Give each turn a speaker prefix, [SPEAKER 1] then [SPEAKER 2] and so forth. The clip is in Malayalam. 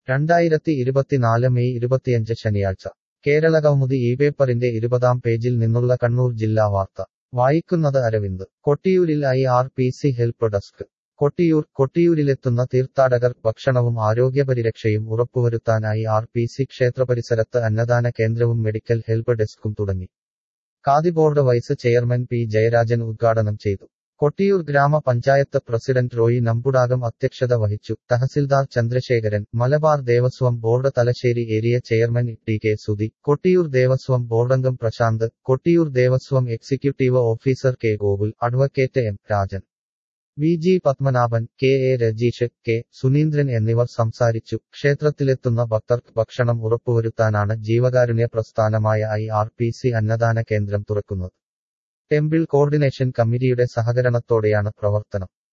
[SPEAKER 1] രണ്ടായിരത്തി ഇരുപത്തിനാല് മെയ് ഇരുപത്തിയഞ്ച് ശനിയാഴ്ച കേരളകൗമുദി ഈ പേപ്പറിന്റെ ഇരുപതാം പേജിൽ നിന്നുള്ള കണ്ണൂർ ജില്ലാ വാർത്ത വായിക്കുന്നത് അരവിന്ദ് കൊട്ടിയൂരിൽ I R P C help desk Kottiyoor കൊട്ടിയൂരിലെത്തുന്ന തീർത്ഥാടകർ ഭക്ഷണവും ആരോഗ്യപരിരക്ഷയും ഉറപ്പുവരുത്താനായി ആർ പി സി ക്ഷേത്രപരിസരത്ത് അന്നദാന കേന്ദ്രവും മെഡിക്കൽ ഹെൽപ്പ് ഡെസ്കും തുടങ്ങി Khadi board vice chairman P Jayarajan ഉദ്ഘാടനം ചെയ്തു കൊട്ടിയൂർ ഗ്രാമപഞ്ചായത്ത് പ്രസിഡന്റ് റോയി നമ്പുടാകം അധ്യക്ഷത വഹിച്ചു tahsildar Chandrasekharan Malabar Devaswom board Thalassery area chairman T K Sudhi Kottiyoor Devaswom ബോർഡംഗം Prashanth Kottiyoor Devaswom executive officer K Gokul advocate M Rajan V G Padmanabhan K A Rajeesh K Suneendran എന്നിവർ സംസാരിച്ചു ക്ഷേത്രത്തിലെത്തുന്ന ഭക്തർക്ക് ഭക്ഷണം ഉറപ്പുവരുത്താനാണ് ജീവകാരുണ്യ പ്രസ്ഥാനമായ ഐ ആർ പി സി അന്നദാന കേന്ദ്രം തുറക്കുന്നത് ടെമ്പിൾ കോർഡിനേഷൻ കമ്മിറ്റിയുടെ സഹകരണത്തോടെയാണ് പ്രവർത്തനം